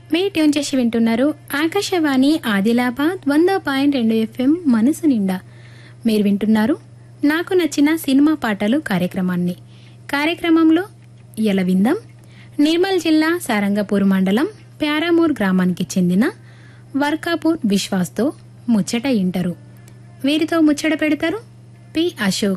మీ tune చేసి వింటున్నారు ఆకాశవాణి ఆదిలాబాద్ వంద పాయింట్ రెండు ఎఫ్ఎం మనసు నిండా మీరు వింటున్నారు నాకు నచ్చిన సినిమా పాటలు కార్యక్రమాన్ని కార్యక్రమంలో ఇయల విందాం నిర్మల్ జిల్లా సారంగపూర్ మండలం ప్యారామూర్ గ్రామానికి చెందిన వర్కాపూర్ విశ్వాస్తో ముచ్చట ఇంటరు వీరితో ముచ్చట పెడతారు పి అశోక్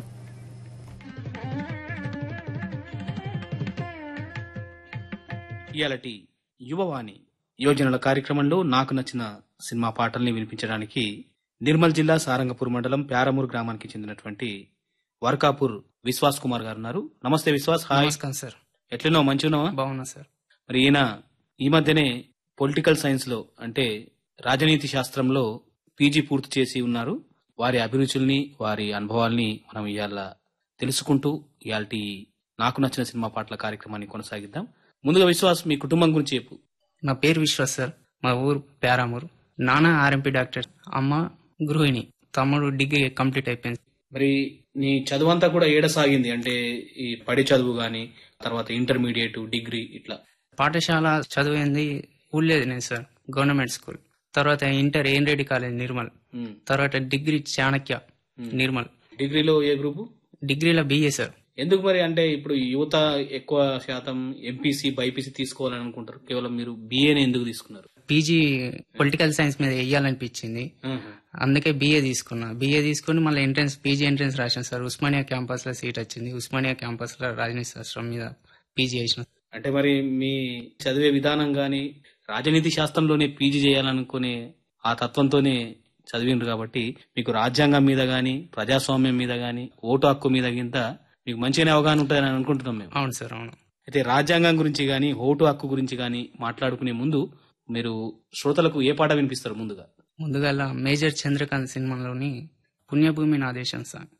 ఇయాలటి యువవాణి యోజనల కార్యక్రమంలో నాకు నచ్చిన సినిమా పాటల్ని వినిపించడానికి నిర్మల్ జిల్లా సారంగపూర్ మండలం ప్యారమూర్ గ్రామానికి చెందినటువంటి వర్కాపూర్ విశ్వాస్ కుమార్ గారు ఉన్నారు నమస్తే విశ్వాస్ హాయ్ నమస్కారం సార్ ఎట్లనో మంచిగున్నావా బాగున్నా సార్ మరి ఈయన ఈ మధ్యనే పొలిటికల్ సైన్స్ లో అంటే రాజనీతి శాస్త్రంలో పీజీ పూర్తి చేసి ఉన్నారు వారి అభిరుచుల్ని వారి అనుభవాల్ని మనం ఇవాళ తెలుసుకుంటూ ఇయాల్టి నాకు నచ్చిన సినిమా పాటల కార్యక్రమాన్ని కొనసాగిద్దాం ముందుగా విశ్వాస్ మీ కుటుంబం గురించి చెప్పు నా పేరు విశ్వాస్ సార్ మా ఊరు పేరామూరు నాన్న ఆర్ఎంపీ డాక్టర్ అమ్మ గృహిణి తమ్ముడు డిగ్రీ కంప్లీట్ అయిపోయింది మరి నీ చదువు అంతా కూడా ఏడ సాగింది అంటే ఈ పడి చదువు గాని తర్వాత ఇంటర్మీడియట్ డిగ్రీ ఇట్లా పాఠశాల చదివింది ఊళ్ళేది నేను సార్ గవర్నమెంట్ స్కూల్ తర్వాత inter N Reddy college Nirmal um. తర్వాత డిగ్రీ చాణక్య నిర్మల్ డిగ్రీలో ఏ గ్రూపు డిగ్రీలో బిఏ సార్ ఎందుకు మరి అంటే ఇప్పుడు యువత ఎక్కువ శాతం ఎంపీసీ బైపీసీ తీసుకోవాలని అనుకుంటారు కేవలం మీరు బిఏని ఎందుకు తీసుకున్నారు పీజీ పొలిటికల్ సైన్స్ మీద వెయ్యాలనిపించింది ఆహా. అందుకే బిఏ తీసుకున్నా బిఏ తీసుకుని మళ్ళీ ఎంట్రన్స్ పీజీ ఎంట్రన్స్ రాశాను సార్ ఉస్మానియా క్యాంపస్ లో సీట్ వచ్చింది ఉస్మానియా క్యాంపస్ లో రాజనీతి శాస్త్రం మీద పీజీ చేసిన అంటే మరి మీ చదివే విధానం గాని రాజనీతి శాస్త్రంలోనే పీజీ చేయాలనుకునే ఆ తత్వంతోనే చదివిండ్రు కాబట్టి మీకు రాజ్యాంగం మీద గాని ప్రజాస్వామ్యం మీద గాని ఓటు హక్కు మీద గింత మీకు మంచిగానే అవగాహన ఉంటుందని అనుకుంటున్నాం మేము అవును సార్ అవును అయితే రాజ్యాంగం గురించి గాని ఓటు హక్కు గురించి గాని మాట్లాడుకునే ముందు మీరు శ్రోతలకు ఏ పాట వినిపిస్తారు ముందుగా ముందుగా మేజర్ చంద్రకాంత్ సినిమాలోని పుణ్యభూమి నా దేశం సాంగ్